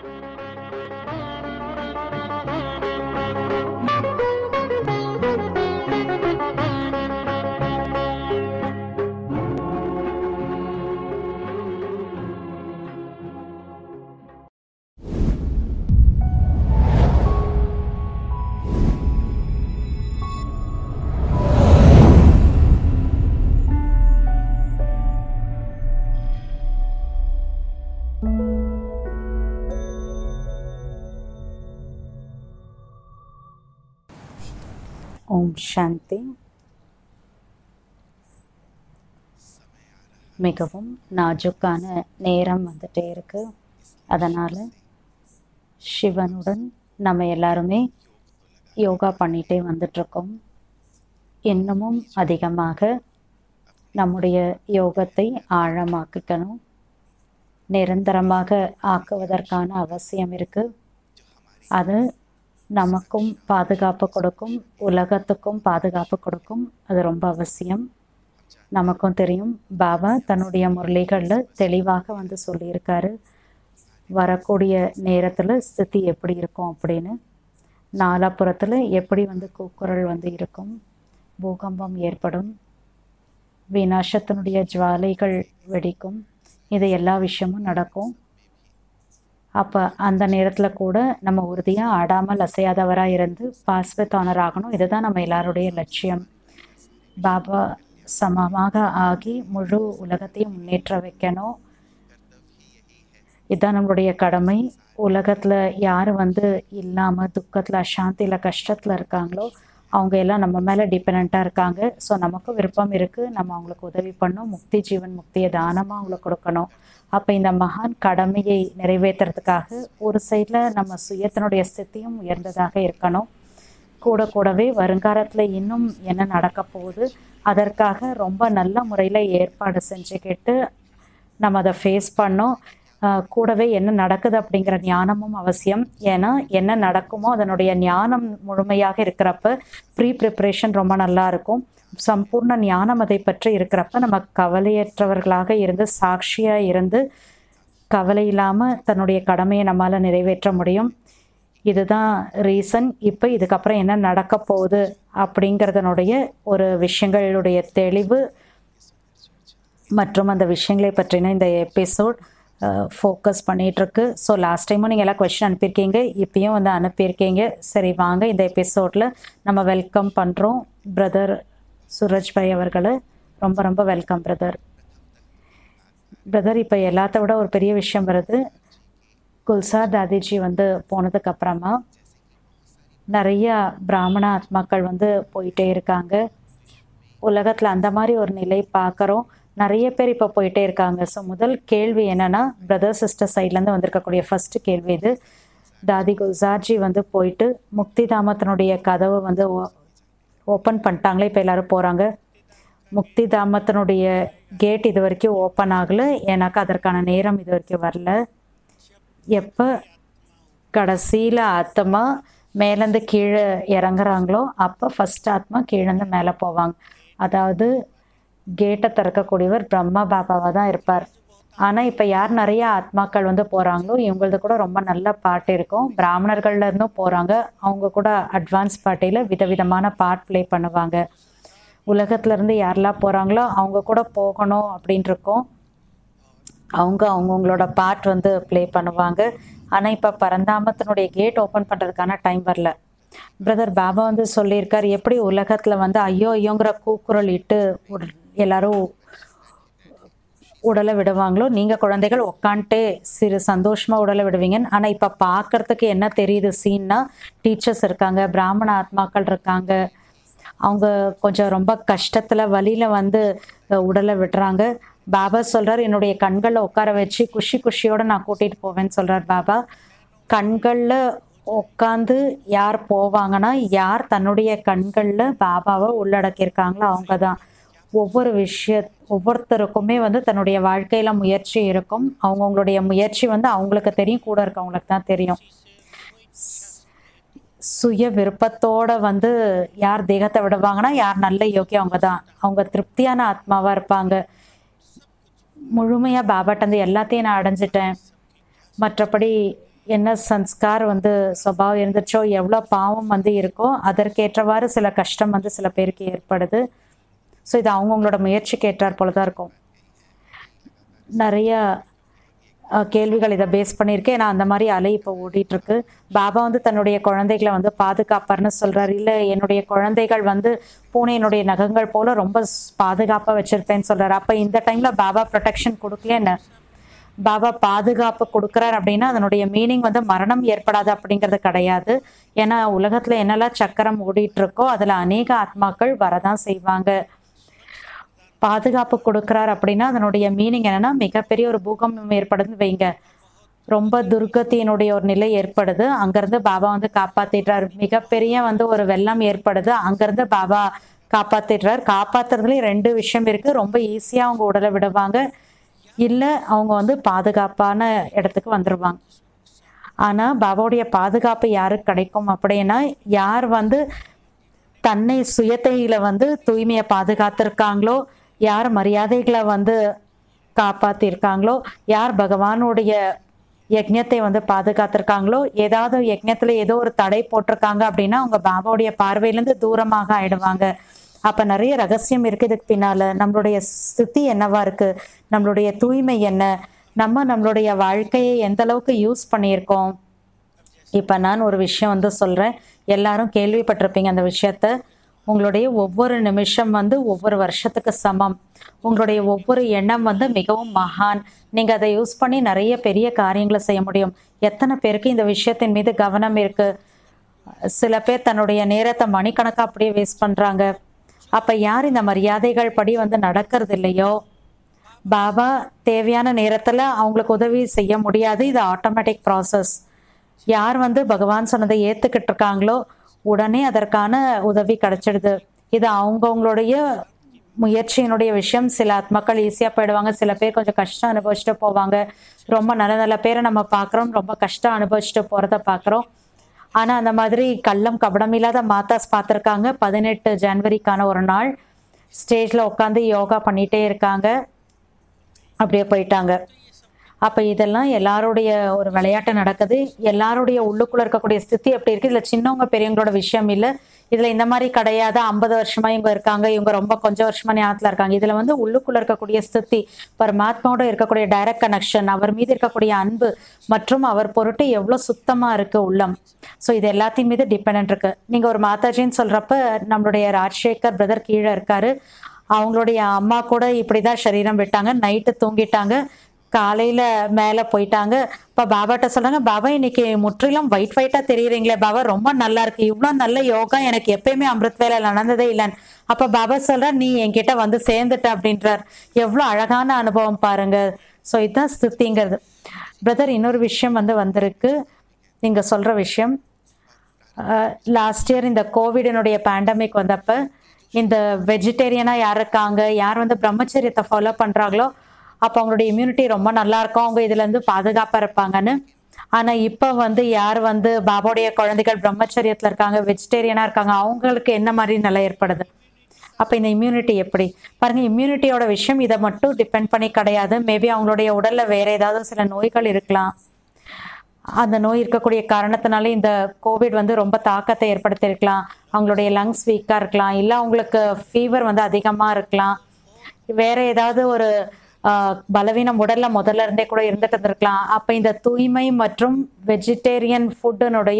ஓம் சாந்தி மிகவும் நாஜுக்கான நேரம் வந்துட்டே இருக்கு அதனால் சிவனுடன் நம்ம எல்லாருமே யோகா பண்ணிகிட்டே வந்துட்ருக்கோம் இன்னமும் அதிகமாக நம்முடைய யோகத்தை ஆழமாக்கிக்கணும் நிரந்தரமாக ஆக்குவதற்கான அவசியம் இருக்குது அது நமக்கும் பாதுகாப்பு கொடுக்கும் உலகத்துக்கும் பாதுகாப்பு கொடுக்கும் அது ரொம்ப அவசியம் நமக்கும் தெரியும் பாபா தன்னுடைய முரளிகளில் தெளிவாக வந்து சொல்லியிருக்காரு வரக்கூடிய நேரத்தில் ஸ்திதி எப்படி இருக்கும் அப்படின்னு நாலாப்புறத்தில் எப்படி வந்து கூக்குரல் வந்து இருக்கும் பூகம்பம் ஏற்படும் விநாசத்தினுடைய ஜுவாலைகள் வெடிக்கும் இது எல்லா விஷயமும் நடக்கும் அப்போ அந்த நேரத்தில் கூட நம்ம உறுதியாக ஆடாமல் அசையாதவராக இருந்து பாஸ்வத் ஆனர் ஆகணும் இதுதான் நம்ம எல்லாருடைய லட்சியம் பாபா சமமாக ஆகி முழு உலகத்தையும் முன்னேற்ற வைக்கணும் இதுதான் நம்மளுடைய கடமை உலகத்தில் யார் வந்து இல்லாமல் துக்கத்தில் அசாந்தியில் கஷ்டத்தில் இருக்காங்களோ அவங்க எல்லாம் நம்ம மேலே டிபெண்ட்டாக இருக்காங்க ஸோ நமக்கும் விருப்பம் இருக்குது நம்ம அவங்களுக்கு உதவி பண்ணணும் முக்தி ஜீவன் முக்தியை தானமாக அவங்களுக்கு கொடுக்கணும் அப்போ இந்த மகான் கடமையை நிறைவேற்றுறதுக்காக ஒரு சைடில் நம்ம சுயத்தினுடைய ஸ்தித்தியும் உயர்ந்ததாக இருக்கணும் கூட கூடவே வருங்காலத்தில் இன்னும் என்ன நடக்க போகுது அதற்காக ரொம்ப நல்ல முறையில் ஏற்பாடு செஞ்சுக்கிட்டு நம்ம அதை ஃபேஸ் பண்ணோம் கூடவே என்ன நடக்குது அப்படிங்கிற ஞானமும் அவசியம் ஏன்னா என்ன நடக்குமோ அதனுடைய ஞானம் முழுமையாக இருக்கிறப்ப ப்ரீ ப்ரிப்ரேஷன் ரொம்ப நல்லா இருக்கும் சம்பூர்ண ஞானம் அதை பற்றி இருக்கிறப்ப நம்ம கவலையற்றவர்களாக இருந்து சாட்சியாக இருந்து கவலை இல்லாமல் தன்னுடைய கடமையை நம்மளால் நிறைவேற்ற முடியும் இதுதான் ரீசன் இப்போ இதுக்கப்புறம் என்ன நடக்க போகுது அப்படிங்கிறதனுடைய ஒரு விஷயங்களுடைய தெளிவு மற்றும் அந்த விஷயங்களை பற்றின இந்த எபிசோட் ஃபோக்கஸ் பண்ணிகிட்ருக்கு ஸோ லாஸ்ட் டைமும் நீங்கள் எல்லாம் கொஷின் அனுப்பியிருக்கீங்க இப்பயும் வந்து அனுப்பியிருக்கீங்க சரி வாங்க இந்த எபிசோடில் நம்ம வெல்கம் பண்ணுறோம் பிரதர் சுரஜ் பாய் அவர்களை ரொம்ப ரொம்ப வெல்கம் பிரதர் பிரதர் இப்போ எல்லாத்த விட ஒரு பெரிய விஷயம் வருது குல்சார் தாதிஜி வந்து போனதுக்கப்புறமா நிறையா பிராமண ஆத்மாக்கள் வந்து போயிட்டே இருக்காங்க உலகத்தில் அந்த மாதிரி ஒரு நிலை பார்க்குறோம் நிறைய பேர் இப்போ போயிட்டே இருக்காங்க ஸோ முதல் கேள்வி என்னென்னா பிரதர் சிஸ்டர் சைட்லேருந்து வந்திருக்கக்கூடிய ஃபஸ்ட்டு கேள்வி இது தாதி குல்சார்ஜி வந்து போயிட்டு முக்தி தாமத்தினுடைய கதவை வந்து ஓப்பன் பண்ணிட்டாங்களே இப்போ எல்லோரும் போகிறாங்க முக்தி தாமத்தினுடைய கேட் இது வரைக்கும் ஓப்பன் ஆகலை ஏன்னாக்கா அதற்கான நேரம் இது வரைக்கும் வரல எப்போ கடைசியில் ஆத்மா மேலேருந்து கீழே இறங்குறாங்களோ அப்போ ஃபஸ்ட் ஆத்மா கீழேருந்து மேலே போவாங்க அதாவது கேட்டை திறக்கக்கூடியவர் பிரம்மா பாபாவாக தான் இருப்பார் ஆனால் இப்போ யார் நிறைய ஆத்மாக்கள் வந்து போகிறாங்களோ இவங்களது கூட ரொம்ப நல்ல பாட்டு இருக்கும் பிராமணர்கள்ல இருந்தும் போகிறாங்க அவங்க கூட அட்வான்ஸ் பாட்டியில் விதவிதமான பாட் ப்ளே பண்ணுவாங்க உலகத்துலேருந்து யாரெல்லாம் போகிறாங்களோ அவங்க கூட போகணும் அப்படின்ட்டு இருக்கோம் அவங்க அவங்கவுங்களோட பார்ட் வந்து ப்ளே பண்ணுவாங்க ஆனால் இப்போ பரந்தாமத்தினுடைய கேட் ஓப்பன் பண்ணுறதுக்கான டைம் வரல பிரதர் பாபா வந்து சொல்லியிருக்கார் எப்படி உலகத்தில் வந்து ஐயோ ஐயோங்கிற கூக்குரல் இட்டு எல்லாரும் உடலை விடுவாங்களோ நீங்கள் குழந்தைகள் உக்காண்ட்டே சிறு சந்தோஷமாக உடலை விடுவீங்கன்னு ஆனால் இப்போ பார்க்குறதுக்கு என்ன தெரியுது சீன்னா டீச்சர்ஸ் இருக்காங்க பிராமண ஆத்மாக்கள் இருக்காங்க அவங்க கொஞ்சம் ரொம்ப கஷ்டத்தில் வழியில் வந்து உடலை விடுறாங்க பாபா சொல்கிறார் என்னுடைய கண்களில் உட்கார வச்சு குஷி குஷியோடு நான் கூட்டிகிட்டு போவேன்னு சொல்கிறார் பாபா கண்களில் உட்காந்து யார் போவாங்கன்னா யார் தன்னுடைய கண்களில் பாபாவை உள்ளடக்கியிருக்காங்களோ அவங்க தான் ஒவ்வொரு விஷய ஒவ்வொருத்தருக்குமே வந்து தன்னுடைய வாழ்க்கையில் முயற்சி இருக்கும் அவங்கவுங்களுடைய முயற்சி வந்து அவங்களுக்கு தெரியும் கூட இருக்கவங்களுக்கு தான் தெரியும் சுய விருப்பத்தோட வந்து யார் தேகத்தை விடுவாங்கன்னா யார் நல்ல யோகி அவங்க தான் அவங்க திருப்தியான ஆத்மாவாக இருப்பாங்க முழுமையாக பாபாட்டந்து எல்லாத்தையும் நான் அடைஞ்சிட்டேன் மற்றபடி என்ன சன்ஸ்கார் வந்து சுபாவம் இருந்துச்சோ எவ்வளோ பாவம் வந்து இருக்கோ அதற்கேற்றவாறு சில கஷ்டம் வந்து சில பேருக்கு ஏற்படுது ஸோ இது அவங்கவுங்களோட முயற்சிக்கு ஏற்றார் போல தான் இருக்கும் நிறைய அஹ், கேள்விகள் இதை பேஸ் பண்ணியிருக்கேன் நான் அந்த மாதிரி அலை இப்போ ஓடிட்டுருக்கு பாபா வந்து தன்னுடைய குழந்தைகளை வந்து பாதுகாப்பார்னு சொல்கிறார் இல்லை என்னுடைய குழந்தைகள் வந்து பூனையினுடைய நகங்கள் போல ரொம்ப பாதுகாப்பாக வச்சுருப்பேன்னு சொல்கிறார் அப்போ இந்த டைமில் பாபா ப்ரொடெக்ஷன் கொடுக்கல என்ன பாபா பாதுகாப்பு கொடுக்குறார் அப்படின்னா அதனுடைய மீனிங் வந்து மரணம் ஏற்படாது அப்படிங்கிறது கிடையாது ஏன்னா உலகத்தில் என்னெல்லாம் சக்கரம் ஓடிட்டு இருக்கோ அதில் அநேக ஆத்மாக்கள் வரதான் செய்வாங்க பாதுகாப்பு கொடுக்குறார் அப்படின்னா அதனுடைய மீனிங் என்னன்னா மிகப்பெரிய ஒரு பூகம்பம் ஏற்படுதுன்னு வைங்க ரொம்ப துர்கத்தினுடைய ஒரு நிலை ஏற்படுது அங்கேருந்து பாபா வந்து காப்பாத்திடுறார் மிகப்பெரிய வந்து ஒரு வெள்ளம் ஏற்படுது அங்கேருந்து பாபா காப்பாத்திடுறார் காப்பாத்துறதுலேயும் ரெண்டு விஷயம் இருக்கு ரொம்ப ஈஸியாக அவங்க உடலை விடுவாங்க இல்லை அவங்க வந்து பாதுகாப்பான இடத்துக்கு வந்துடுவாங்க ஆனால் பாபாவுடைய பாதுகாப்பு யாருக்கு கிடைக்கும் அப்படின்னா யார் வந்து தன்னை சுயத்தையில வந்து தூய்மையை பாதுகாத்திருக்காங்களோ யார் மரியாதைகளை வந்து காப்பாத்திருக்காங்களோ யார் பகவானுடைய யஜ்ஞத்தை வந்து பாதுகாத்திருக்காங்களோ ஏதாவது யஜ்ஞத்துல ஏதோ ஒரு தடை போட்டிருக்காங்க அப்படின்னா அவங்க பாபாவுடைய பார்வையிலேருந்து தூரமாக ஆயிடுவாங்க அப்ப நிறைய ரகசியம் இருக்கு இதுக்கு பின்னால நம்மளுடைய ஸ்திதி என்னவா இருக்கு நம்மளுடைய தூய்மை என்ன நம்ம நம்மளுடைய வாழ்க்கையை எந்த அளவுக்கு யூஸ் பண்ணியிருக்கோம் இப்போ நான் ஒரு விஷயம் வந்து சொல்கிறேன் எல்லாரும் கேள்விப்பட்டிருப்பீங்க அந்த விஷயத்த உங்களுடைய ஒவ்வொரு நிமிஷம் வந்து ஒவ்வொரு வருஷத்துக்கு சமம் உங்களுடைய ஒவ்வொரு எண்ணம் வந்து மிகவும் மகான் நீங்கள் அதை யூஸ் பண்ணி நிறைய பெரிய காரியங்களை செய்ய முடியும் எத்தனை பேருக்கு இந்த விஷயத்தின் மீது கவனம் இருக்கு சில பேர் தன்னுடைய நேரத்தை மணிக்கணக்காக அப்படியே வேஸ்ட் பண்ணுறாங்க அப்போ யார் இந்த மரியாதைகள் படி வந்து நடக்கிறது இல்லையோ பாபா தேவையான நேரத்தில் அவங்களுக்கு உதவி செய்ய முடியாது இது ஆட்டோமேட்டிக் ப்ராசஸ் யார் வந்து பகவான் சொன்னதை ஏற்றுக்கிட்டு இருக்காங்களோ உடனே அதற்கான உதவி கிடைச்சிடுது இது அவங்கவுங்களுடைய முயற்சியினுடைய விஷயம் சில ஆத்மாக்கள் ஈஸியாக போயிடுவாங்க சில பேர் கொஞ்சம் கஷ்டம் அனுபவிச்சுட்டு போவாங்க ரொம்ப நல்ல நல்ல பேரை நம்ம பார்க்குறோம் ரொம்ப கஷ்டம் அனுபவிச்சுட்டு போகிறத பார்க்குறோம் ஆனால் அந்த மாதிரி கள்ளம் கபடம் இல்லாத மாதாஸ் பார்த்துருக்காங்க பதினெட்டு ஜனவரிக்கான ஒரு நாள் ஸ்டேஜில் உட்காந்து யோகா பண்ணிகிட்டே இருக்காங்க அப்படியே போயிட்டாங்க அப்போ இதெல்லாம் எல்லாருடைய ஒரு விளையாட்டு நடக்குது எல்லாருடைய உள்ளுக்குள்ள இருக்கக்கூடிய ஸ்திதி எப்படி இருக்கு இதுல சின்னவங்க பெரியவங்களோட விஷயம் இல்லை இதுல இந்த மாதிரி கிடையாது ஐம்பது வருஷமா இவங்க இருக்காங்க இவங்க ரொம்ப கொஞ்சம் வருஷமா ஞாபகத்துல இருக்காங்க இதுல வந்து உள்ளுக்குள்ள இருக்கக்கூடிய ஸ்திதி பரமாத்மாவோட இருக்கக்கூடிய டைரக்ட் கனெக்ஷன் அவர் மீது இருக்கக்கூடிய அன்பு மற்றும் அவர் பொருட்டு எவ்வளவு சுத்தமா இருக்கு உள்ளம் ஸோ இது எல்லாத்தையும் மீது டிபெண்ட் இருக்கு நீங்க ஒரு மாதாஜின்னு சொல்றப்ப நம்மளுடைய ராஜசேகர் பிரதர் கீழே இருக்காரு அவங்களுடைய அம்மா கூட இப்படிதான் சரீரம் விட்டாங்க நைட்டு தூங்கிட்டாங்க காலையில மேல போயிட்டாங்க இப்ப பாபாட்ட சொல்றாங்க பாபா இன்னைக்கு முற்றிலும் ஒயிட் ஒயிட்டா தெரியுறீங்களே பாபா ரொம்ப நல்லா இருக்கு இவ்வளவு நல்ல யோகா எனக்கு எப்பயுமே அமிர்த் வேலை நடந்ததே இல்லைன்னு அப்ப பாபா சொல்ற நீ என்கிட்ட வந்து சேர்ந்துட்ட அப்படின்றார் எவ்வளவு அழகான அனுபவம் பாருங்க ஸோ இதுதான் ஸ்திதிங்கிறது பிரதர் இன்னொரு விஷயம் வந்து வந்திருக்கு நீங்க சொல்ற விஷயம் லாஸ்ட் இயர் இந்த கோவிடினுடைய பேண்டமிக் வந்தப்ப இந்த வெஜிடேரியனாக யார் இருக்காங்க யார் வந்து பிரம்மச்சரியத்தை ஃபாலோ பண்ணுறாங்களோ அப்போ அவங்களுடைய இம்யூனிட்டி ரொம்ப நல்லா இருக்கும் அவங்க இதுலேருந்து பாதுகாப்பாக இருப்பாங்கன்னு ஆனால் இப்போ வந்து யார் வந்து பாபாவுடைய குழந்தைகள் பிரம்மச்சரியத்தில் இருக்காங்க வெஜிடேரியனாக இருக்காங்க அவங்களுக்கு என்ன மாதிரி நிலை ஏற்படுது அப்போ இந்த இம்யூனிட்டி எப்படி பாருங்க இம்யூனிட்டியோட விஷயம் இதை மட்டும் டிபெண்ட் பண்ணி கிடையாது மேபி அவங்களுடைய உடலில் வேற ஏதாவது சில நோய்கள் இருக்கலாம் அந்த நோய் இருக்கக்கூடிய காரணத்தினால இந்த கோவிட் வந்து ரொம்ப தாக்கத்தை ஏற்படுத்தியிருக்கலாம் அவங்களுடைய லங்ஸ் வீக்காக இருக்கலாம் இல்லை அவங்களுக்கு ஃபீவர் வந்து அதிகமாக இருக்கலாம் வேற ஏதாவது ஒரு ஆஹ், பலவீனம் உடல்ல முதல்ல இருந்தே கூட இருந்துட்டு இருந்திருக்கலாம் அப்போ இந்த தூய்மை மற்றும் வெஜிடேரியன் ஃபுட்டுனுடைய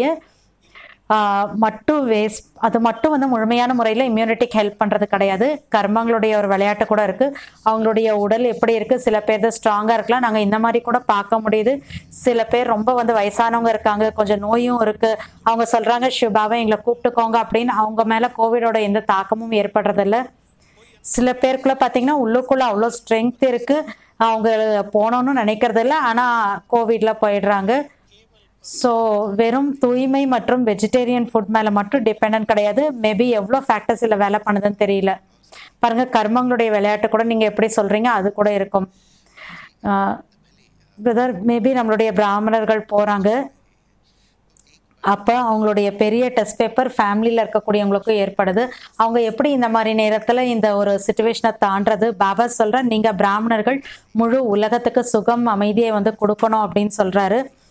மட்டும் வேஸ்ட் அது மட்டும் வந்து முழுமையான முறையில் இம்யூனிட்டிக்கு ஹெல்ப் பண்ணுறது கிடையாது கர்மங்களுடைய ஒரு விளையாட்டு கூட இருக்குது அவங்களுடைய உடல் எப்படி இருக்குது சில பேர் ஸ்ட்ராங்காக இருக்கலாம் நாங்கள் இந்த மாதிரி கூட பார்க்க முடியுது சில பேர் ரொம்ப வந்து வயசானவங்க இருக்காங்க கொஞ்சம் நோயும் இருக்குது அவங்க சொல்கிறாங்க சிவாவை எங்களை கூப்பிட்டுக்கோங்க அப்படின்னு அவங்க மேலே கோவிடோட எந்த தாக்கமும் ஏற்படுறதில்ல சில பேருக்குள்ள பார்த்தீங்கன்னா உள்ளுக்குள்ள அவ்வளோ ஸ்ட்ரென்த் இருக்கு அவங்க போகணும்னு நினைக்கிறது இல்லை ஆனால் கோவிட்ல போயிடுறாங்க ஸோ வெறும் தூய்மை மற்றும் வெஜிடேரியன் ஃபுட் மேலே மட்டும் டிபெண்ட் கிடையாது மேபி எவ்வளோ ஃபேக்டர்ஸ் இதில் வேலை பண்ணுதுன்னு தெரியல பாருங்க கர்மங்களுடைய விளையாட்டு கூட நீங்கள் எப்படி சொல்றீங்க அது கூட இருக்கும் பிரதர் மேபி நம்மளுடைய பிராமணர்கள் போகிறாங்க அப்போ அவங்களுடைய பெரிய டெஸ்ட் பேப்பர் ஃபேமிலியில் இருக்கக்கூடியவங்களுக்கும் ஏற்படுது அவங்க எப்படி இந்த மாதிரி நேரத்தில் இந்த ஒரு சுச்சுவேஷனை தாண்டது பாபா சொல்ற நீங்கள் பிராமணர்கள் முழு உலகத்துக்கு சுகம் அமைதியை வந்து கொடுக்கணும் அப்படின்னு சொல்கிறாரு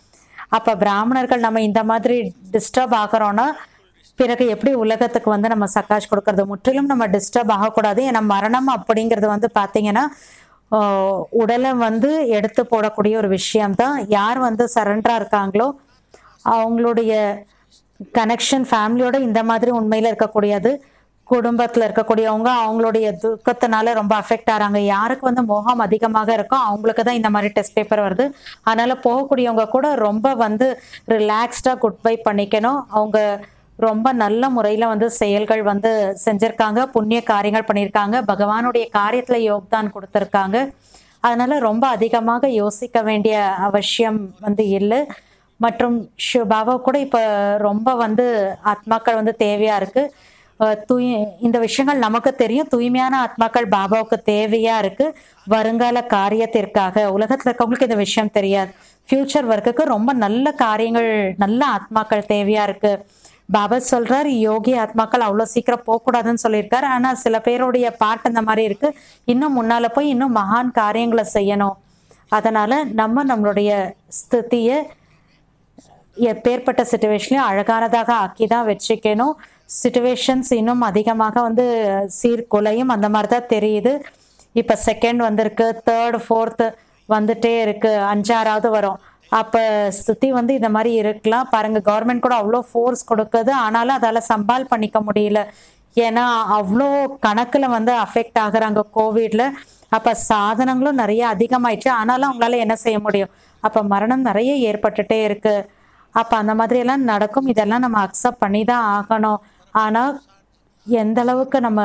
அப்ப பிராமணர்கள் நம்ம இந்த மாதிரி டிஸ்டர்ப் ஆகிறோம்னா பிறகு எப்படி உலகத்துக்கு வந்து நம்ம சக்காஷ் கொடுக்கறது முற்றிலும் நம்ம டிஸ்டர்ப் ஆகக்கூடாது ஏன்னா மரணம் அப்படிங்கிறது வந்து பார்த்தீங்கன்னா ஆஹ், உடலை வந்து எடுத்து போடக்கூடிய ஒரு விஷயம்தான் யார் வந்து சரண்டரா இருக்காங்களோ அவங்களுடைய கனெக்ஷன் ஃபேமிலியோட இந்த மாதிரி உண்மையில இருக்கக்கூடியது குடும்பத்துல இருக்கக்கூடியவங்க அவங்களுடைய துக்கத்தினால ரொம்ப அஃபெக்ட் ஆறாங்க யாருக்கு வந்து மோகம் அதிகமாக இருக்கோ அவங்களுக்கு தான் இந்த மாதிரி டெஸ்ட் பேப்பர் வருது அதனால போகக்கூடியவங்க கூட ரொம்ப வந்து ரிலாக்ஸ்டா குட் பை பண்ணிக்கணும் அவங்க ரொம்ப நல்ல முறையில வந்து செயல்கள் வந்து செஞ்சிருக்காங்க புண்ணிய காரியங்கள் பண்ணியிருக்காங்க பகவானுடைய காரியத்துல யோக்தான் கொடுத்திருக்காங்க அதனால ரொம்ப அதிகமாக யோசிக்க வேண்டிய அவசியம் வந்து இல்லை மற்றும் ஷு- பாபா கூட இப்ப ரொம்ப வந்து ஆத்மாக்கள் வந்து தேவையா இருக்கு அஹ் தூய் இந்த விஷயங்கள் நமக்கு தெரியும் தூய்மையான ஆத்மாக்கள் பாபாவுக்கு தேவையா இருக்கு வருங்கால காரியத்திற்காக உலகத்துல இருக்கவங்களுக்கு இந்த விஷயம் தெரியாது ஃபியூச்சர் ஒர்க்குக்கு ரொம்ப நல்ல காரியங்கள் நல்ல ஆத்மாக்கள் தேவையா இருக்கு பாபா சொல்றாரு யோகி ஆத்மாக்கள் அவ்வளவு சீக்கிரம் போகக்கூடாதுன்னு சொல்லியிருக்காரு ஆனா சில பேருடைய பாட்டு இந்த மாதிரி இருக்கு இன்னும் முன்னால போய் இன்னும் மகான் காரியங்களை செய்யணும் அதனால நம்ம நம்மளுடைய ஸ்திதியை எப்பேற்பட்ட சுச்சுவேஷன்லையும் அழகானதாக ஆக்கி தான் வச்சுக்கணும் சுச்சுவேஷன்ஸ் இன்னும் அதிகமாக வந்து சீர்குலையும் அந்த மாதிரி தான் தெரியுது இப்போ செகண்ட் வந்திருக்கு தேர்ட் ஃபோர்த் வந்துட்டே இருக்கு அஞ்சாறாவது வரும் அப்போ ஸ்திதி வந்து இந்த மாதிரி இருக்கலாம் பாருங்க கவர்மெண்ட் கூட அவ்வளோ ஃபோர்ஸ் கொடுக்குது ஆனாலும் அதால் சம்பால் பண்ணிக்க முடியல ஏன்னா அவ்வளோ கணக்கில் வந்து அஃபெக்ட் ஆகுறாங்க கோவிட்ல அப்போ சாதனங்களும் நிறைய அதிகமாயிடுச்சு ஆனாலும் அவங்களால என்ன செய்ய முடியும் அப்போ மரணம் நிறைய ஏற்பட்டுட்டே இருக்கு அப்போ அந்த மாதிரி எல்லாம் நடக்கும் இதெல்லாம் நம்ம அக்செப்ட் பண்ணி தான் ஆகணும் ஆனால் எந்த அளவுக்கு நம்ம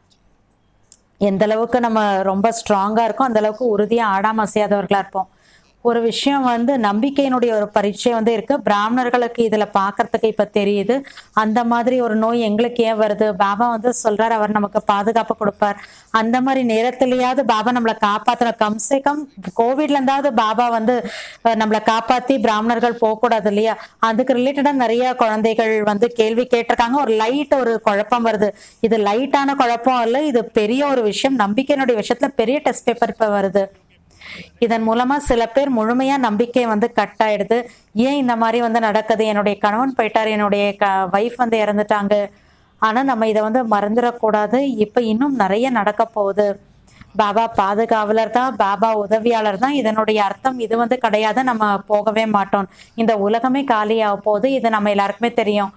எந்த அளவுக்கு நம்ம ரொம்ப ஸ்ட்ராங்கா இருக்கோம் அந்த அளவுக்கு உறுதியா ஆடாம அசையாதவர்களா இருப்போம் ஒரு விஷயம் வந்து நம்பிக்கையினுடைய ஒரு பரீட்சை வந்து இருக்கு பிராமணர்களுக்கு இதுல பாக்குறதுக்கு இப்ப தெரியுது அந்த மாதிரி ஒரு நோய் எங்களுக்கு ஏன் வருது பாபா வந்து சொல்றாரு அவர் நமக்கு பாதுகாப்பு கொடுப்பார் அந்த மாதிரி நேரத்திலேயாவது பாபா நம்மளை காப்பாத்தணும் கம்சே கம் கோவிட்ல இருந்தாவது பாபா வந்து அஹ், நம்மளை காப்பாத்தி பிராமணர்கள் போகக்கூடாது இல்லையா அதுக்கு ரிலேட்டடா நிறைய குழந்தைகள் வந்து கேள்வி கேட்டிருக்காங்க ஒரு லைட் ஒரு குழப்பம் வருது இது லைட்டான குழப்பம் இல்ல இது பெரிய ஒரு விஷயம் நம்பிக்கையினுடைய விஷயத்துல பெரிய டெஸ்ட் பேப்பர் இப்ப வருது இதன் மூலமா சில பேர் முழுமையா நம்பிக்கை வந்து கட் ஆயிடுது ஏன் இந்த மாதிரி வந்து நடக்குது என்னுடைய கணவன் போயிட்டார் என்னுடைய க ஒய்ஃப் வந்து இறந்துட்டாங்க ஆனா நம்ம இதை வந்து மறந்துடக்கூடாது இப்ப இன்னும் நிறைய நடக்க போகுது பாபா பாதுகாவலர் தான் பாபா உதவியாளர் தான் இதனுடைய அர்த்தம் இது வந்து கிடையாது நம்ம போகவே மாட்டோம் இந்த உலகமே காலியாக போகுது இது நம்ம எல்லாருக்குமே தெரியும்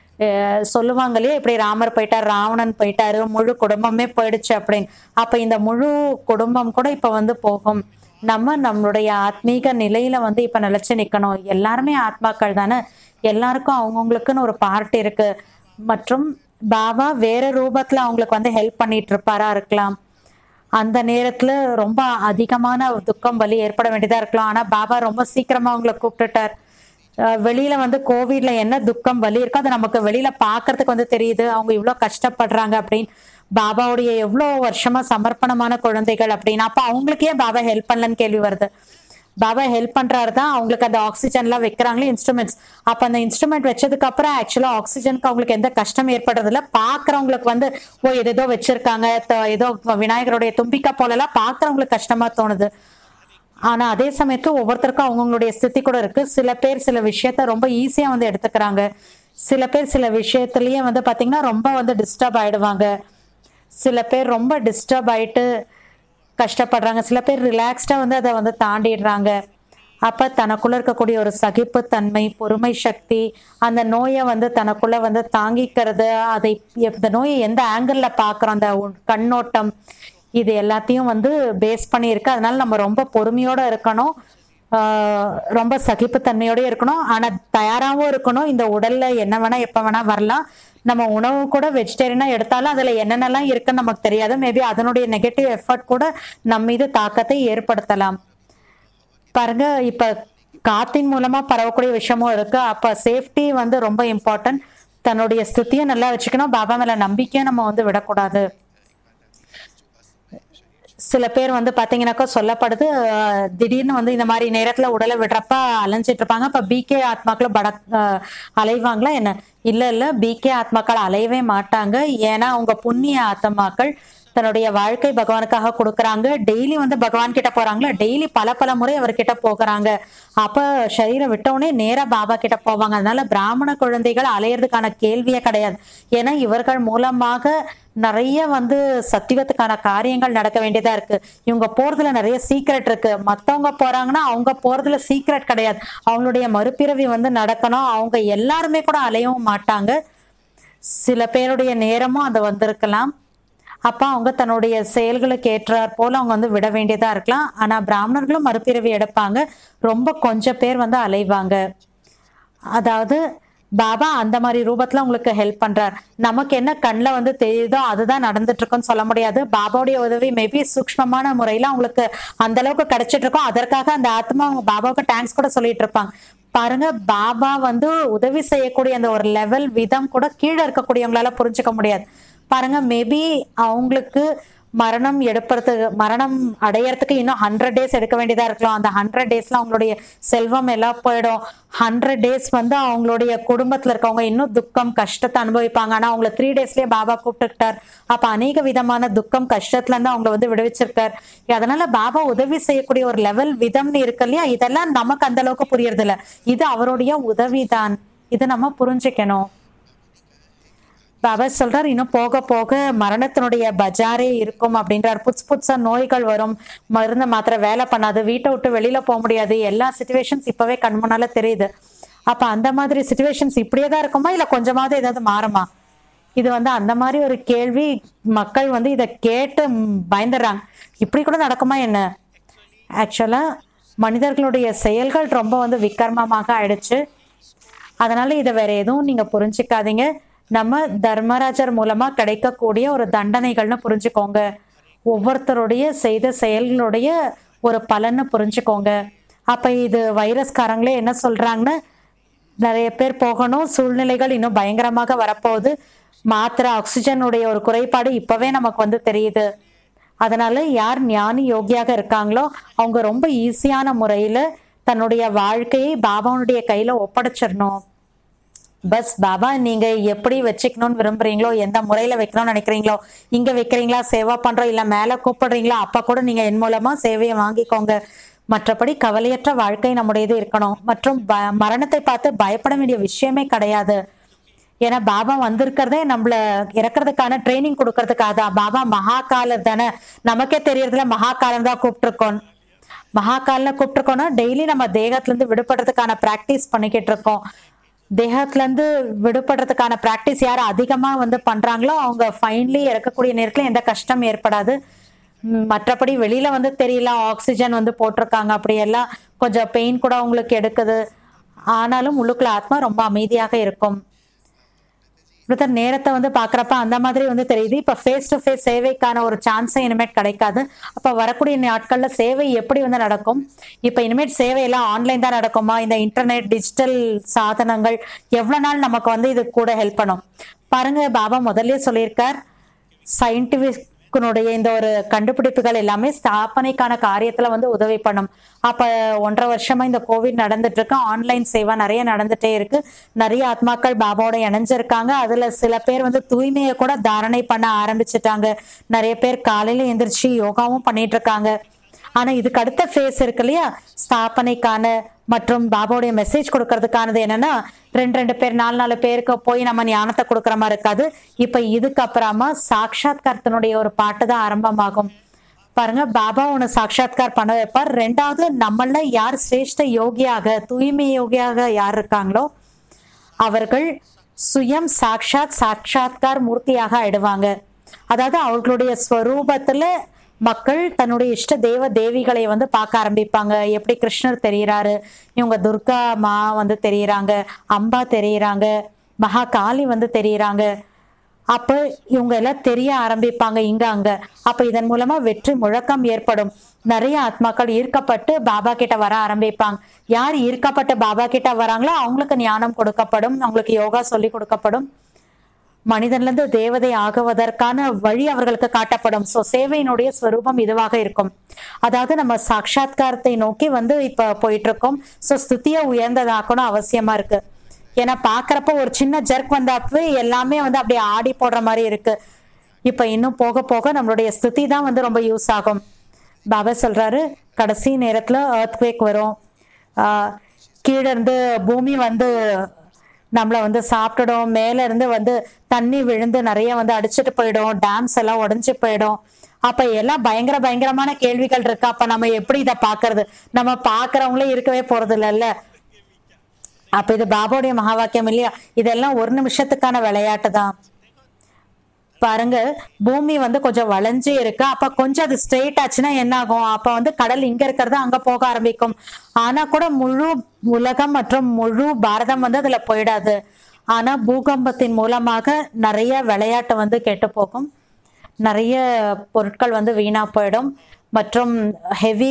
அஹ் சொல்லுவாங்க இல்லையா இப்படி ராமர் போயிட்டார் ராவணன் போயிட்டாரு முழு குடும்பமே போயிடுச்சு அப்படின்னு அப்ப இந்த முழு குடும்பம் கூட இப்ப வந்து போகும் நம்ம நம்மளுடைய ஆத்மீக நிலையில வந்து இப்ப நிலைச்சு நிக்கணும் எல்லாருமே ஆத்மாக்கள் தானே எல்லாருக்கும் அவங்கவுங்களுக்குன்னு ஒரு பார்ட் இருக்கு மற்றும் பாபா வேற ரூபத்துல அவங்களுக்கு வந்து ஹெல்ப் பண்ணிட்டு இருப்பாரா இருக்கலாம் அந்த நேரத்துல ரொம்ப அதிகமான துக்கம் வலி ஏற்பட வேண்டியதா இருக்கலாம் ஆனா பாபா ரொம்ப சீக்கிரமா அவங்கள கூப்பிட்டுட்டார் அஹ் வெளியில வந்து கோவிட்ல என்ன துக்கம் வலி இருக்கோ அது நமக்கு வெளியில பாக்குறதுக்கு வந்து தெரியுது அவங்க இவ்வளவு கஷ்டப்படுறாங்க அப்படின்னு பாபாவுடைய எவ்வளவு வருஷமா சமர்ப்பணமான குழந்தைகள் அப்படின்னு அப்ப அவங்களுக்கு ஏன் பாபா ஹெல்ப் பண்ணலன்னு கேள்வி வருது பாபா ஹெல்ப் பண்றாரு தான் அவங்களுக்கு அந்த ஆக்சிஜன்லாம் வைக்கிறாங்களே இன்ஸ்ட்ருமெண்ட்ஸ் அப்ப அந்த இன்ஸ்ட்ருமெண்ட் வச்சதுக்கு அப்புறம் ஆக்சுவலா ஆக்சிஜனுக்கு அவங்களுக்கு எந்த கஷ்டம் ஏற்படுறது இல்ல பாக்குறவங்களுக்கு வந்து ஓ இது ஏதோ வச்சிருக்காங்க த- ஏதோ விநாயகருடைய தும்பிக்கை போலலாம் பாக்குறவங்களுக்கு கஷ்டமா தோணுது ஆனா அதே சமயத்துல ஒவ்வொருத்தருக்கும் அவங்கவுங்களுடைய ஸ்திதி கூட இருக்கு சில பேர் சில விஷயத்த ரொம்ப ஈஸியா வந்து எடுத்துக்கிறாங்க சில பேர் சில விஷயத்துலயே வந்து பாத்தீங்கன்னா ரொம்ப வந்து டிஸ்டர்ப் ஆயிடுவாங்க சில பேர் ரொம்ப டிஸ்டர்ப் ஆயிட்டு கஷ்டப்படுறாங்க சில பேர் ரிலாக்ஸ்டா வந்து அதை வந்து தாண்டிடுறாங்க அப்ப தனக்குள்ள இருக்கக்கூடிய ஒரு சகிப்புத்தன்மை பொறுமை சக்தி அந்த நோயை வந்து தனக்குள்ள வந்து தாங்கிக்கிறது அதை இந்த நோயை எந்த ஆங்கிள் பாக்குறோம் அந்த உ- கண்ணோட்டம் இது எல்லாத்தையும் வந்து பேஸ் பண்ணி இருக்கு அதனால நம்ம ரொம்ப பொறுமையோட இருக்கணும் ஆஹ் ரொம்ப சகிப்புத்தன்மையோட இருக்கணும் ஆனா தயாராகவும் இருக்கணும் இந்த உடல்ல என்ன வேணா எப்ப வேணா வரலாம் நம்ம உணவு கூட வெஜிடேரியனா எடுத்தாலும் அதுல என்னென்னலாம் இருக்குன்னு நமக்கு தெரியாது மேபி அதனுடைய நெகட்டிவ் எஃபர்ட் கூட நம்ம மீது தாக்கத்தை ஏற்படுத்தலாம் பாருங்க இப்ப காத்தின் மூலமா பரவக்கூடிய விஷயமும் இருக்கு அப்ப சேஃப்டி வந்து ரொம்ப இம்பார்ட்டன்ட் தன்னுடைய ஸ்திதியை நல்லா வச்சுக்கணும் பாபா மேல நம்பிக்கையும் நம்ம வந்து விடக்கூடாது சில பேர் வந்து பாத்தீங்கன்னாக்கா சொல்லப்படுது அஹ், திடீர்னு வந்து இந்த மாதிரி நேரத்துல உடலை விடுறப்ப அலைஞ்சிட்டு இருப்பாங்க அப்ப பிகே ஆத்மாக்கள் பட அஹ், அலைவாங்களா என்ன இல்ல இல்ல பிகே ஆத்மாக்கள் அலையவே மாட்டாங்க ஏன்னா அவங்க புண்ணிய ஆத்மாக்கள் தன்னுடைய வாழ்க்கை பகவானுக்காக கொடுக்கறாங்க டெய்லி வந்து பகவான் கிட்ட போறாங்களா டெய்லி பல பல முறை அவர்கிட்ட போகிறாங்க அப்ப சரீரம் விட்டவுடனே நேரா பாபா கிட்ட போவாங்க அதனால பிராமண குழந்தைகள் அலையறதுக்கான கேள்வியே கிடையாது ஏன்னா இவர்கள் மூலமாக நிறைய வந்து சத்தியத்துக்கான காரியங்கள் நடக்க வேண்டியதா இருக்கு இவங்க போறதுல நிறைய சீக்ரெட் இருக்கு மத்தவங்க போறாங்கன்னா அவங்க போறதுல சீக்ரெட் கிடையாது அவங்களுடைய மறுபிறவி வந்து நடக்கணும் அவங்க எல்லாருமே கூட அலையவும் மாட்டாங்க சில பேருடைய நேரமும் அது வந்திருக்கலாம் அப்ப அவங்க தன்னுடைய செயல்களுக்கு ஏற்றாற் போல அவங்க வந்து விட வேண்டியதா இருக்கலாம் ஆனா பிராமணர்களும் மறுபிறவி எடுப்பாங்க ரொம்ப கொஞ்சம் பேர் வந்து அலைவாங்க அதாவது பாபா அந்த மாதிரி ரூபத்துல உங்களுக்கு ஹெல்ப் பண்றார் நமக்கு என்ன கண்ணில் வந்து தெரியுதோ அதுதான் நடந்துட்டு இருக்குன்னு சொல்ல முடியாது பாபாவுடைய உதவி மேபி சூக்ஷ்மமான முறையில அவங்களுக்கு அந்த அளவுக்கு கிடைச்சிட்டு இருக்கும் அதற்காக அந்த ஆத்மா அவங்க பாபாவுக்கு தேங்க்ஸ் கூட சொல்லிட்டு இருப்பாங்க பாருங்க பாபா வந்து உதவி செய்யக்கூடிய அந்த ஒரு லெவல் விதம் கூட கீழே இருக்கக்கூடியவங்களால புரிஞ்சுக்க முடியாது பாருங்க மேபி அவங்களுக்கு மரணம் எடுப்பறதுக்கு மரணம் அடையறதுக்கு இன்னும் ஹண்ட்ரட் டேஸ் எடுக்க வேண்டியதா இருக்கலாம் அந்த ஹண்ட்ரட் டேஸ்ல அவங்களுடைய செல்வம் எல்லாம் போயிடும் ஹண்ட்ரட் டேஸ் வந்து அவங்களுடைய குடும்பத்துல இருக்கவங்க இன்னும் துக்கம் கஷ்டத்தை அனுபவிப்பாங்க ஆனா அவங்கள த்ரீ டேஸ்லயே பாபா கூப்பிட்டுக்கிட்டார் அப்ப அநேக விதமான துக்கம் கஷ்டத்துல இருந்து அவங்கள வந்து விடுவிச்சிருக்கார் அதனால பாபா உதவி செய்யக்கூடிய ஒரு லெவல் விதம்னு இருக்கு இல்லையா இதெல்லாம் நமக்கு அந்த அளவுக்கு புரியறது இல்ல இது அவருடைய உதவிதான் இது நம்ம புரிஞ்சுக்கணும் பாபா சொல்றார் இன்னும் போக போக மரணத்தினுடைய பஜாரே இருக்கும் அப்படின்றார் புதுசு புதுசா நோய்கள் வரும் மருந்து மாத்திரை வேலை பண்ணாது வீட்டை விட்டு வெளியில போக முடியாது எல்லா சுச்சுவேஷன்ஸ் இப்பவே கண் முன்னால தெரியுது அப்ப அந்த மாதிரி சுச்சுவேஷன்ஸ் இப்படியே தான் இருக்குமா இல்ல கொஞ்சமாவது ஏதாவது மாறுமா இது வந்து அந்த மாதிரி ஒரு கேள்வி மக்கள் வந்து இதை கேட்டு ம், பயந்துடுறாங்க இப்படி கூட நடக்குமா என்ன ஆக்சுவலா மனிதர்களுடைய செயல்கள் ரொம்ப வந்து விக்கர்மமாக ஆயிடுச்சு அதனால இதை வேற எதுவும் நீங்க புரிஞ்சுக்காதீங்க நம்ம தர்மராஜர் மூலமா கிடைக்கக்கூடிய ஒரு தண்டனைகள்னு புரிஞ்சுக்கோங்க ஒவ்வொருத்தருடைய செய்த செயல்களுடைய ஒரு பலன்னு புரிஞ்சுக்கோங்க அப்ப இது வைரஸ்காரங்களே என்ன சொல்றாங்கன்னா நிறைய பேர் போகணும் சூழ்நிலைகள் இன்னும் பயங்கரமாக வரப்போகுது மாத்திரை ஆக்சிஜனுடைய ஒரு குறைபாடு இப்பவே நமக்கு வந்து தெரியுது அதனால யார் ஞானி யோகியாக இருக்காங்களோ அவங்க ரொம்ப ஈஸியான முறையில தன்னுடைய வாழ்க்கையை பாபாவுடைய கையில ஒப்படைச்சிடணும் பஸ் பாபா நீங்க எப்படி வச்சுக்கணும்னு விரும்புறீங்களோ எந்த முறையில வைக்கணும்னு நினைக்கிறீங்களோ இங்க வைக்கிறீங்களா சேவா பண்றோம் இல்ல மேல கூப்பிடுறீங்களா அப்ப கூட நீங்க என் மூலமா சேவையை வாங்கிக்கோங்க மற்றபடி கவலையற்ற வாழ்க்கை நம்முடையது இருக்கணும் மற்றும் ப- மரணத்தை பார்த்து பயப்பட வேண்டிய விஷயமே கிடையாது ஏன்னா பாபா வந்திருக்கிறதே நம்மள இறக்குறதுக்கான ட்ரைனிங் கொடுக்கறதுக்காக தான் பாபா மகாகாலர் தானே நமக்கே தெரியறதுல மகாகாலன் தான் கூப்பிட்டுருக்கோம் மகாகால கூப்பிட்டுருக்கோம்னா டெய்லி நம்ம தேகத்துல இருந்து விடுபடுறதுக்கான பிராக்டிஸ் பண்ணிக்கிட்டு இருக்கோம் தேகத்துல இருந்து விடுபடுறதுக்கான பிராக்டிஸ் யார் அதிகமா வந்து பண்றாங்களோ அவங்க ஃபைனலி இறக்கக்கூடிய நேரத்துல எந்த கஷ்டம் ஏற்படாது ம், மற்றபடி வெளியில வந்து தெரியல ஆக்சிஜன் வந்து போட்டிருக்காங்க அப்படி எல்லாம் கொஞ்சம் பெயின் கூட அவங்களுக்கு எடுக்குது ஆனாலும் உள்ளுக்குள்ள ஆத்மா ரொம்ப அமைதியாக இருக்கும் பிரதர் நேரத்தை வந்து பாக்குறப்ப அந்த மாதிரி வந்து தெரியுது இப்ப ஃபேஸ் டு ஃபேஸ் சேவைக்கான ஒரு சான்ஸே இனிமேட் கிடைக்காது அப்ப வரக்கூடிய நாட்கள்ல சேவை எப்படி வந்து நடக்கும் இப்ப இனிமேட் சேவை எல்லாம் ஆன்லைன் தான் நடக்குமா இந்த இன்டர்நெட் டிஜிட்டல் சாதனங்கள் எவ்வளவு நாள் நமக்கு வந்து இது கூட ஹெல்ப் பண்ணும் பாருங்க பாபா முதல்லயே சொல்லியிருக்கார் சயின்டிபிக்னுடைய இந்த ஒரு கண்டுபிடிப்புகள் எல்லாமே ஸ்தாபனைக்கான காரியத்துல வந்து உதவி பண்ணும் அப்ப ஒன்றரை வருஷமா இந்த கோவிட் நடந்துட்டு இருக்கு ஆன்லைன் சேவை நிறைய நடந்துட்டே இருக்கு நிறைய ஆத்மாக்கள் பாபாவோட இணைஞ்சிருக்காங்க அதுல சில பேர் வந்து தூய்மையை கூட தாரணை பண்ண ஆரம்பிச்சிட்டாங்க நிறைய பேர் காலையில எந்திரிச்சு யோகாவும் பண்ணிட்டு இருக்காங்க ஆனா இதுக்கு அடுத்த ஃபேஸ் இருக்கு இல்லையா ஸ்தாபனைக்கான மற்றும் பாபாவுடைய மெசேஜ் கொடுக்கறதுக்கானது என்னன்னா ரெண்டு ரெண்டு பேர் நாலு நாலு பேருக்கு போய் நம்ம ஞானத்தை கொடுக்குற மாதிரி இருக்காது இப்ப இதுக்கு அப்புறமா சாட்சாத்காரத்தினுடைய ஒரு பாட்டு தான் ஆரம்பமாகும் பாருங்க பாபா உன்னை சாட்சாத்கார் பண்ண வைப்பார் ரெண்டாவது நம்மள யார் சிரேஷ்ட யோகியாக தூய்மை யோகியாக யார் இருக்காங்களோ அவர்கள் சுயம் சாக்ஷாத் சாட்சாத்கார் மூர்த்தியாக ஆயிடுவாங்க அதாவது அவர்களுடைய ஸ்வரூபத்துல மக்கள் தன்னுடைய இஷ்ட தேவ தேவிகளை வந்து பார்க்க ஆரம்பிப்பாங்க எப்படி கிருஷ்ணர் தெரியறாரு இவங்க துர்கா மா வந்து தெரியறாங்க அம்பா தெரியறாங்க மகா காளி வந்து தெரியறாங்க அப்ப இவங்க எல்லாம் தெரிய ஆரம்பிப்பாங்க இங்க அங்க அப்ப இதன் மூலமா வெற்றி முழக்கம் ஏற்படும் நிறைய ஆத்மாக்கள் ஈர்க்கப்பட்டு பாபா கிட்ட வர ஆரம்பிப்பாங்க யார் ஈர்க்கப்பட்டு பாபா கிட்ட வராங்களோ அவங்களுக்கு ஞானம் கொடுக்கப்படும் அவங்களுக்கு யோகா சொல்லி கொடுக்கப்படும் மனிதன்ல இருந்து தேவதை ஆகுவதற்கான வழி அவர்களுக்கு காட்டப்படும் சோ சேவையினுடைய ஸ்வரூபம் இதுவாக இருக்கும் அதாவது நம்ம சாட்சாத்காரத்தை நோக்கி வந்து இப்ப போயிட்டு இருக்கோம் சோ ஸ்துதிய உயர்ந்ததாக்கணும் அவசியமா இருக்கு ஏன்னா பாக்குறப்ப ஒரு சின்ன ஜர்க் வந்தப்பவே எல்லாமே வந்து அப்படியே ஆடி போடுற மாதிரி இருக்கு இப்போ இன்னும் போக போக நம்மளுடைய ஸ்திதி தான் வந்து ரொம்ப யூஸ் ஆகும் பாபா சொல்றாரு கடைசி நேரத்துல earthquake வரும் ஆஹ் கீழே இருந்து பூமி வந்து நம்மளை வந்து சாப்பிட்டுடும் மேல இருந்து வந்து தண்ணி விழுந்து நிறைய வந்து அடிச்சிட்டு போயிடும் டேம்ஸ் எல்லாம் உடைஞ்சு போயிடும் அப்ப எல்லாம் பயங்கர பயங்கரமான கேள்விகள் இருக்கு அப்ப நம்ம எப்படி இதை பாக்குறது நம்ம பாக்குறவங்களே இருக்கவே போறது இல்லைல்ல அப்ப இது பாபாவுடைய மகா வாக்கியம் இல்லையா இதெல்லாம் ஒரு நிமிஷத்துக்கான விளையாட்டு தான் பாருங்க பூமி வந்து கொஞ்சம் வளைஞ்சு இருக்கு அப்ப கொஞ்சம் அது ஸ்ட்ரெயிட் ஆச்சுன்னா என்ன ஆகும் அப்ப வந்து கடல் இங்க இருக்கிறது அங்க போக ஆரம்பிக்கும் ஆனா கூட முழு உலகம் மற்றும் முழு பாரதம் வந்து அதுல போயிடாது ஆனா பூகம்பத்தின் மூலமாக நிறைய விளையாட்டு வந்து கெட்டு போகும் நிறைய பொருட்கள் வந்து வீணா போயிடும் மற்றும் ஹெவி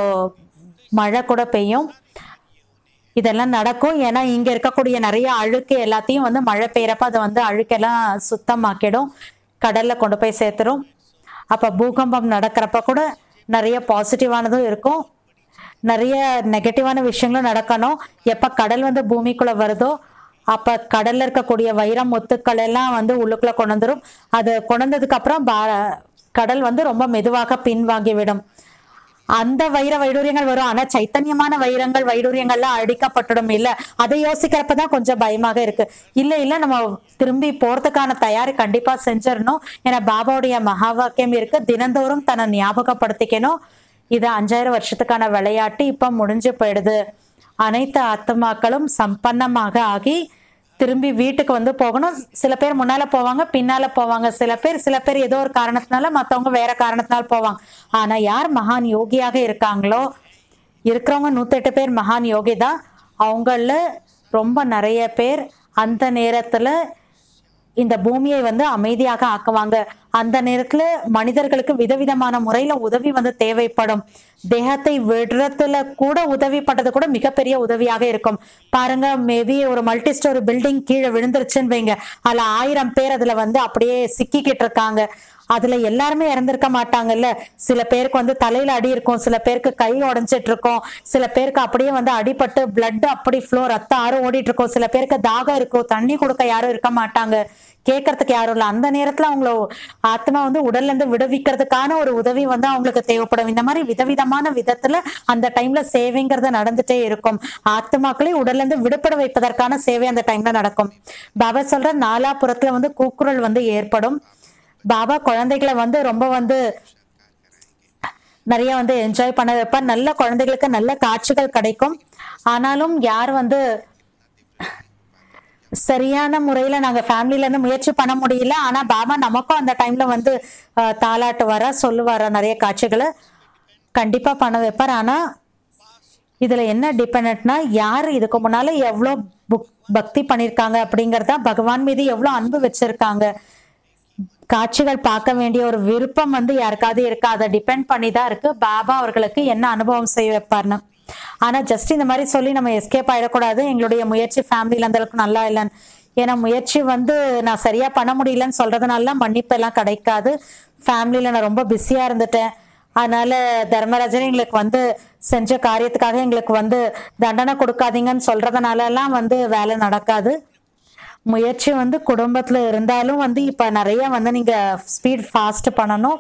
மழை கூட பெய்யும் இதெல்லாம் நடக்கும் ஏன்னா இங்க இருக்கக்கூடிய நிறைய அழுக்கு எல்லாத்தையும் வந்து மழை பெய்யறப்ப அதை வந்து அழுக்கெல்லாம் சுத்தமாக்கிடும் கடல்ல கொண்டு போய் சேர்த்துரும் அப்ப பூகம்பம் நடக்கிறப்ப கூட நிறைய பாசிட்டிவானதும் இருக்கும் நிறைய நெகட்டிவான விஷயங்களும் நடக்கணும் எப்ப கடல் வந்து பூமிக்குள்ள வருதோ அப்ப கடல்ல இருக்கக்கூடிய வைரம் முத்துக்கள் எல்லாம் வந்து உள்ளுக்குள்ள கொண்டு வந்துரும் அது கொண்டு வந்ததுக்கு அப்புறம் பா- கடல் வந்து ரொம்ப மெதுவாக பின்வாங்கி விடும் அந்த வைர வைடூரியங்கள் வரும் ஆனா சைத்தன்யமான வைரங்கள் வைடூரியங்கள்லாம் அடிக்கப்பட்டுடும் இல்ல அதை யோசிக்கிறப்பதான் கொஞ்சம் பயமாக இருக்கு இல்ல இல்ல நம்ம திரும்பி போறதுக்கான தயாரி கண்டிப்பா செஞ்சிடணும் ஏன்னா பாபாவுடைய மகா வாக்கியம் இருக்கு தினந்தோறும் தன்னை ஞாபகப்படுத்திக்கணும் இது அஞ்சாயிரம் வருஷத்துக்கான விளையாட்டு இப்ப முடிஞ்சு போயிடுது அனைத்து ஆத்மாக்களும் சம்பன்னமாக ஆகி திரும்பி வீட்டுக்கு வந்து போகணும் சில பேர் முன்னால போவாங்க பின்னால போவாங்க சில பேர் சில பேர் ஏதோ ஒரு காரணத்தினால மத்தவங்க வேற காரணத்தினால போவாங்க ஆனா யார் மகான் யோகியாக இருக்காங்களோ இருக்கிறவங்க நூத்தெட்டு பேர் மகான் யோகி தான் அவங்கள ரொம்ப நிறைய பேர் அந்த நேரத்துல இந்த பூமியை வந்து அமைதியாக ஆக்குவாங்க அந்த நேரத்துல மனிதர்களுக்கு விதவிதமான முறையில உதவி வந்து தேவைப்படும் தேகத்தை விடுறதுல கூட உதவி பண்றது கூட மிகப்பெரிய உதவியாக இருக்கும் பாருங்க மேபி ஒரு மல்டி ஸ்டோரி பில்டிங் கீழே விழுந்துருச்சுன்னு வைங்க அதுல ஆயிரம் பேர் அதுல வந்து அப்படியே சிக்கிக்கிட்டு இருக்காங்க அதுல எல்லாருமே இறந்திருக்க மாட்டாங்கல்ல சில பேருக்கு வந்து தலையில அடி இருக்கும் சில பேருக்கு கை உடைஞ்சிட்டு இருக்கும் சில பேருக்கு அப்படியே வந்து அடிபட்டு பிளட் அப்படி ஃப்ளோ ரத்தம் ஆறு ஓடிட்டு இருக்கும் சில பேருக்கு தாகம் இருக்கும் தண்ணி கொடுக்க யாரும் இருக்க மாட்டாங்க கேட்கறதுக்கு யாரும் இல்லை அந்த நேரத்துல அவங்கள ஆத்மா வந்து உடல்ல இருந்து விடுவிக்கிறதுக்கான ஒரு உதவி வந்து அவங்களுக்கு தேவைப்படும் இந்த மாதிரி விதவிதமான விதத்துல அந்த டைம்ல சேவைங்கிறது நடந்துட்டே இருக்கும் ஆத்மாக்களே உடல்ல இருந்து விடுபட வைப்பதற்கான சேவை அந்த டைம்ல நடக்கும் பாபா சொல்ற நாலாபுறத்துல வந்து கூக்குரல் வந்து ஏற்படும் பாபா குழந்தைகளை வந்து ரொம்ப வந்து நிறைய வந்து என்ஜாய் பண்ண வைப்பார் நல்ல குழந்தைகளுக்கு நல்ல காட்சிகள் கிடைக்கும் ஆனாலும் யார் வந்து சரியான முறையில நாங்க ஃபேமிலில இருந்து முயற்சி பண்ண முடியல ஆனா பாபா நமக்கும் அந்த டைம்ல வந்து அஹ், தாலாட்டு வர சொல்லுவார நிறைய காட்சிகளை கண்டிப்பா பண்ண வைப்பார் ஆனா இதுல என்ன டிபெண்ட்னா யார் இதுக்கு முன்னால எவ்வளோ புக் பக்தி பண்ணிருக்காங்க அப்படிங்கறத பகவான் மீது எவ்வளவு அன்பு வச்சிருக்காங்க காட்சிகள் பார்க்க வேண்டிய ஒரு விருப்பம் வந்து யாருக்காவது இருக்கா அதை டிபெண்ட் பண்ணி தான் இருக்கு பாபா அவர்களுக்கு என்ன அனுபவம் செய்ய வைப்பார்னு ஆனா ஜஸ்ட் இந்த மாதிரி சொல்லி நம்ம எஸ்கேப் ஆயிடக்கூடாது எங்களுடைய முயற்சி ஃபேமிலியில அந்த அளவுக்கு நல்லா இல்லைன்னு ஏன்னா முயற்சி வந்து நான் சரியா பண்ண முடியலன்னு சொல்றதுனால மன்னிப்பு எல்லாம் கிடைக்காது ஃபேமிலியில நான் ரொம்ப பிஸியா இருந்துட்டேன் அதனால தர்மராஜன் எங்களுக்கு வந்து செஞ்ச காரியத்துக்காக எங்களுக்கு வந்து தண்டனை கொடுக்காதீங்கன்னு சொல்றதுனால எல்லாம் வந்து வேலை நடக்காது முயற்சி வந்து குடும்பத்துல இருந்தாலும் வந்து இப்ப நிறைய வந்து நீங்க ஸ்பீட் ஃபாஸ்ட் பண்ணணும்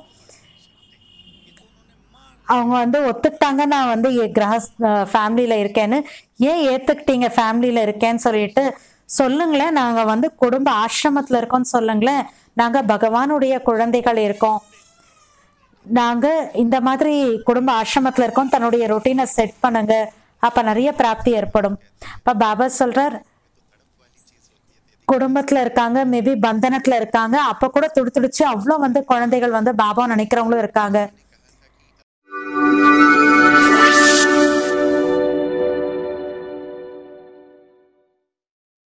அவங்க வந்து ஒத்துக்கிட்டாங்க நான் வந்து கிரக ஃபேமிலியில இருக்கேன்னு ஏன் ஏத்துக்கிட்டீங்க ஃபேமிலியில இருக்கேன்னு சொல்லிட்டு சொல்லுங்களேன் நாங்க வந்து குடும்ப ஆசிரமத்துல இருக்கோம்னு சொல்லுங்களேன் நாங்க பகவானுடைய குழந்தைகள் இருக்கோம் நாங்க இந்த மாதிரி குடும்ப ஆசிரமத்துல இருக்கோம் தன்னுடைய ரொட்டீனை செட் பண்ணுங்க அப்ப நிறைய பிராப்தி ஏற்படும் இப்ப பாபா சொல்றார் குடும்பத்துல இருக்காங்க மேபி பந்தனத்துல இருக்காங்க அப்ப கூட துடிதுடிச்சு அவ்வளவு வந்து குழந்தைகள் வந்து பாபா நினைக்கிறவங்களும் இருக்காங்க